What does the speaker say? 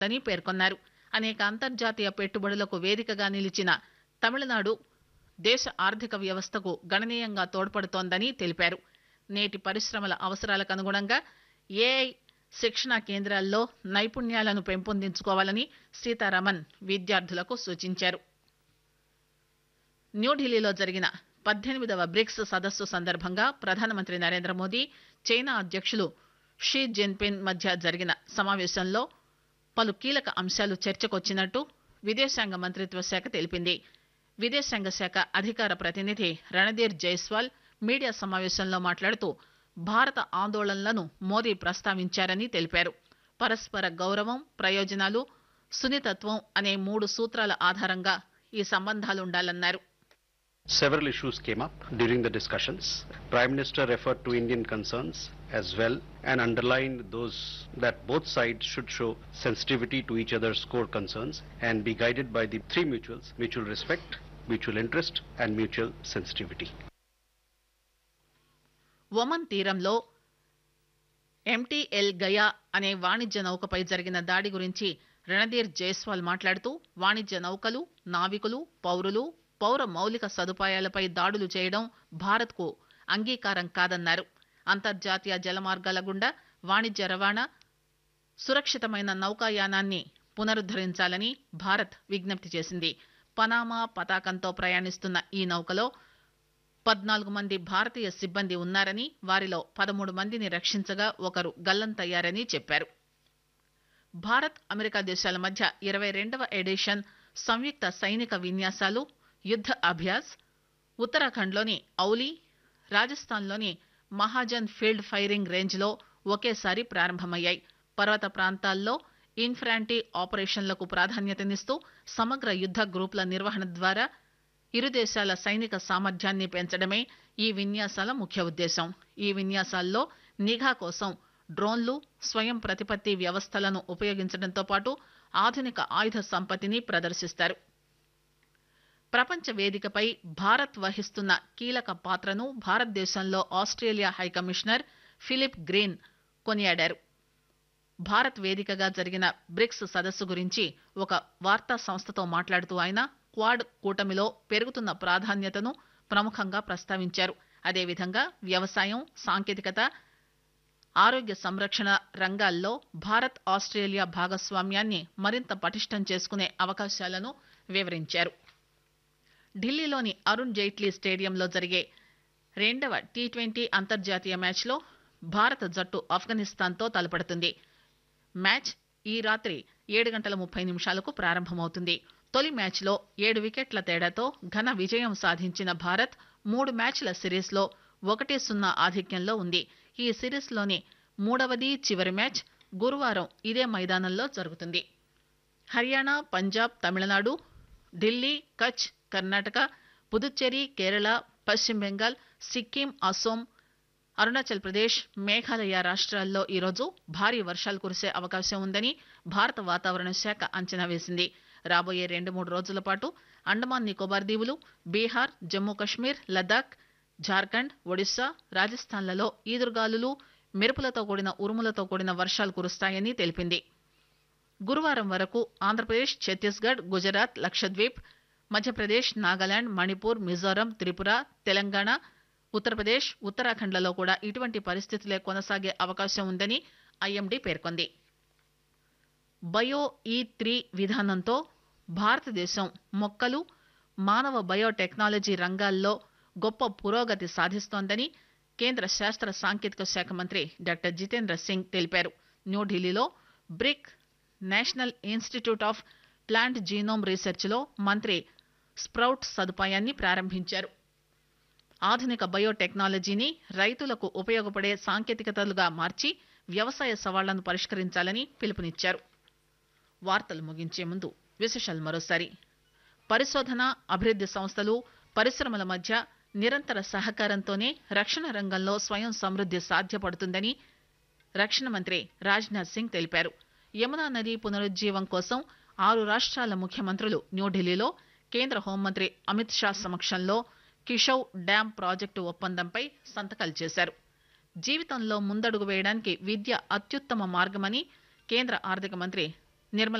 అని పేర్కొన్నారు అనేక అంతర్జాతీయ పెట్టుబడులకు వేదికగా నిలిచిన తమిళనాడు దేశ ఆర్థిక వ్యవస్థకు గణనీయంగా తోడ్పడుతోందని తెలిపారు నేటి పరిశ్రమల అవసరాలకు అనుగుణంగా ఏఐ శిక్షణా కేంద్రాల్లో నైపుణ్యాలను పెంపొందించుకోవాలని సీతారామన్ విద్యార్థులకు సూచించారు న్యూఢిల్లీలో జరిగిన పద్దెనిమిదవ బ్రిక్స్ సదస్సు సందర్భంగా ప్రధానమంత్రి నరేంద్ర మోదీ చైనా అధ్యక్షులు షీ జిన్పిన్ మధ్య జరిగిన సమావేశంలో పలు కీలక అంశాలు చర్చకొచ్చినట్టు విదేశాంగ మంత్రిత్వ శాఖ తెలిపింది విదేశాంగ శాఖ అధికార ప్రతినిధి రణధీర్ జైస్వాల్ మీడియా సమావేశంలో మాట్లాడుతూ భారత ఆందోళనలను మోదీ ప్రస్తావించారని తెలిపారు పరస్పర గౌరవం ప్రయోజనాలు సున్నితత్వం అనే మూడు సూత్రాల ఆధారంగా ఈ సంబంధాలుండాలన్నారు Several issues came up during the discussions. Prime Minister referred to Indian concerns as well and underlined those that both sides should show sensitivity to each other's core concerns and be guided by the three mutuals, mutual respect, mutual interest and mutual sensitivity. Oman తీరంలో MTL Gaya అనే వాణిజ్య నౌకపై జరిగిన దాడి గురించి రణధీర్ జైస్వాల్ మాట్లాడుతూ వాణిజ్య నౌకలు నావికులు పౌరులు పౌర మౌలిక సదుపాయాలపై దాడులు చేయడం భారత్కు అంగీకారం కాదన్నారు అంతర్జాతీయ జలమార్గాల గుండా వాణిజ్య రవాణా సురక్షితమైన నౌకాయానాన్ని పునరుద్దరించాలని భారత్ విజ్ఞప్తి చేసింది పనామా పతాకంతో ప్రయాణిస్తున్న ఈ నౌకలో పద్నాలుగు మంది భారతీయ సిబ్బంది ఉన్నారని వారిలో పదమూడు మందిని రక్షించగా ఒకరు గల్లంతయ్యారని చెప్పారు భారత్ అమెరికా దేశాల మధ్య ఇరవై రెండవ ఎడిషన్ సంయుక్త సైనిక విన్యాసాలు యుద్ధ అభ్యాస్ ఉత్తరాఖండ్లోని ఔలీ రాజస్థాన్లోని మహాజన్ ఫీల్డ్ ఫైరింగ్ రేంజ్లో ఒకేసారి ప్రారంభమయ్యాయి పర్వత ప్రాంతాల్లో ఇన్ఫ్రాంటీ ఆపరేషన్లకు ప్రాధాన్యతనిస్తూ సమగ్ర యుద్ధ గ్రూపుల నిర్వహణ ద్వారా ఇరు దేశాల సైనిక సామర్థ్యాన్ని పెంచడమే ఈ విన్యాసాల ముఖ్య ఉద్దేశం ఈ విన్యాసాల్లో నిఘా కోసం డ్రోన్లు స్వయం ప్రతిపత్తి వ్యవస్థలను ఉపయోగించడంతో పాటు ఆధునిక ఆయుధ సంపత్తిని ప్రదర్శిస్తారు ప్రపంచ వేదికపై భారత్ వహిస్తున్న కీలక పాత్రను భారతదేశంలో ఆస్ట్రేలియా హైకమిషనర్ ఫిలిప్ గ్రీన్ కొనియాడారు భారత్ వేదికగా జరిగిన బ్రిక్స్ సదస్సు గురించి ఒక వార్తా సంస్థతో మాట్లాడుతూ ఆయన క్వాడ్ కూటమిలో పెరుగుతున్న ప్రాధాన్యతను ప్రముఖంగా ప్రస్తావించారు అదేవిధంగా వ్యవసాయం సాంకేతికత ఆరోగ్య సంరక్షణ రంగాల్లో భారత్ ఆస్ట్రేలియా భాగస్వామ్యాన్ని మరింత పటిష్టం చేసుకునే అవకాశాలను వివరించారు ఢిల్లీలోని అరుణ్ జైట్లీ స్టేడియంలో జరిగే రెండవ టీ ట్వంటీ అంతర్జాతీయ మ్యాచ్లో భారత జట్టు ఆఫ్ఘనిస్తాన్తో తలపడుతుంది మ్యాచ్ ఈ రాత్రి ఏడు గంటల ముప్పై నిమిషాలకు ప్రారంభమవుతుంది తొలి మ్యాచ్లో ఏడు వికెట్ల తేడాతో ఘన విజయం సాధించిన భారత్ మూడు మ్యాచ్ల సిరీస్లో ఒకటి సున్నా ఆధిక్యంలో ఉంది ఈ సిరీస్లోని మూడవది చివరి మ్యాచ్ గురువారం ఇదే మైదానంలో జరుగుతుంది హర్యానా పంజాబ్ తమిళనాడు ఢిల్లీ కచ్ కర్ణాటక పుదుచ్చేరి కేరళ పశ్చిమ బెంగాల్ సిక్కిం అసోం అరుణాచల్ ప్రదేశ్ మేఘాలయ రాష్ట్రాల్లో ఈరోజు భారీ వర్షాలు కురిసే అవకాశం ఉందని భారత వాతావరణ శాఖ అంచనా వేసింది రాబోయే రెండు మూడు రోజుల పాటు అండమాన్ నికోబార్ దీవులు బీహార్ జమ్మూ కశ్మీర్ లద్దాఖ్ జార్ఖండ్ ఒడిశా రాజస్థాన్లలో ఈదురుగాలులు మెరుపులతో కూడిన ఉరుములతో కూడిన వర్షాలు కురుస్తాయని తెలిపింది గురువారం వరకు ఆంధ్రప్రదేశ్ ఛత్తీస్గఢ్ గుజరాత్ లక్షద్వీప్ మధ్యప్రదేశ్ నాగాలాండ్ మణిపూర్ మిజోరం త్రిపుర తెలంగాణ ఉత్తరప్రదేశ్ ఉత్తరాఖండ్లలో కూడా ఇటువంటి పరిస్థితులే కొనసాగే అవకాశం ఉందని ఐఎండీ పేర్కొంది బయో ఈ త్రీ విధానంతో భారతదేశం మొక్కలు మానవ బయోటెక్నాలజీ రంగాల్లో గొప్ప పురోగతి సాధిస్తోందని కేంద్ర శాస్త్ర సాంకేతిక శాఖ మంత్రి డాక్టర్ జితేంద్ర సింగ్ తెలిపారు న్యూఢిల్లీలో BRIC national institute of plant genome రీసెర్చ్లో మంత్రి స్ప్రౌట్ సదుపాయాన్ని ప్రారంభించారు ఆధునిక బయోటెక్నాలజీని రైతులకు ఉపయోగపడే సాంకేతికతలుగా మార్చి వ్యవసాయ సవాళ్లను పరిష్కరించాలని పిలుపునిచ్చారు వార్తలు ముగించే ముందు విశేషాలు మరోసారి పరిశోధన అభివృద్ది సంస్థలు పరిశ్రమల మధ్య నిరంతర సహకారంతోనే రక్షణ రంగంలో స్వయం సమృద్ది సాధ్యపడుతుందని రక్షణ మంత్రి రాజ్నాథ్ సింగ్ తెలిపారు యమునా నది పునరుజ్జీవం కోసం ఆరు రాష్ట్రాల ముఖ్యమంత్రులు న్యూఢిల్లీలో కేంద్ర హోంమంత్రి అమిత్ షా సమక్షంలో కిషౌ డ్యాం ప్రాజెక్టు ఒప్పందంపై సంతకాలు చేశారు జీవితంలో ముందడుగు వేయడానికి విద్య అత్యుత్తమ మార్గమని కేంద్ర ఆర్థిక మంత్రి నిర్మల